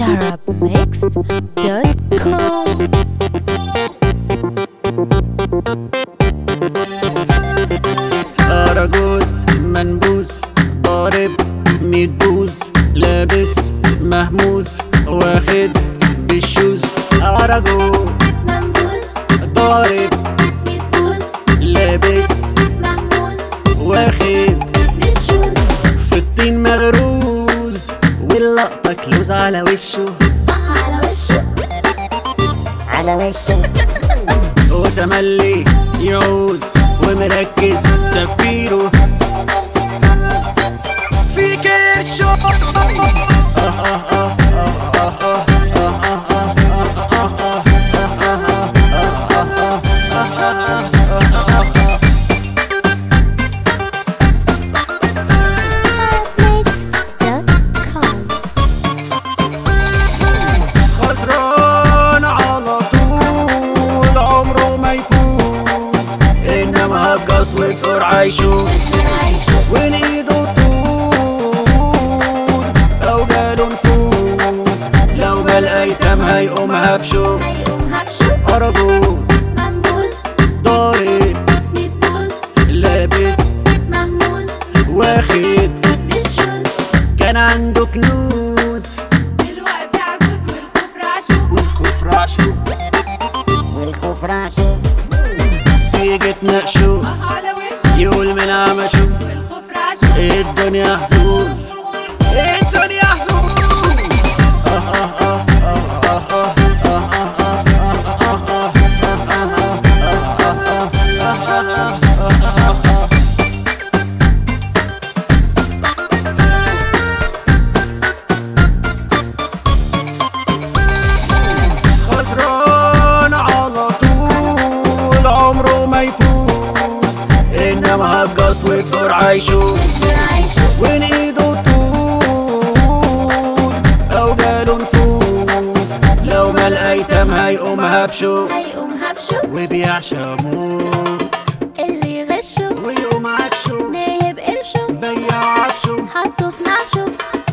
arabmixed.com أراجوز منبوس ضارب ميت بوز لابس مهموس واخد بالشوز أراجوز منبوس ضارب بيبوس لابس مهموس واخد بالشوز في الطين مغروز واللقطة كلوز على وشه على وشه على وشه وتملي يعوز ومركز تفكيره في كرشه arabmixed.com خسران على طول عمره ما يفوز انما هجص والقرعة يشوف وين ايده طول لو جاله نفوس لو جال ايتام هيقومها بشوف هيقومها بشوف أرجوز منبوس ضارب بيبوس لابس مهموس واخد بالشوز كان عنده كنوز دلوقتي عجوز والخوف رعشه والخوف رعشه والخوف رعشه تيجي تناقشه على وشه يقول من عمشه والخوف رعشه الدنيا حظوظ الدنيا حظوظ خسران على طول عمره ما يفوز انما هجص والقرعة يشوف وين ايده طول او جاله نفوس لو ما الايتام هيقومها بشوق هيقومها بشوف وبيعشموه اللي يغشه ويقوم عكشه نايب قرشه بيع عفشه حطه في نعشه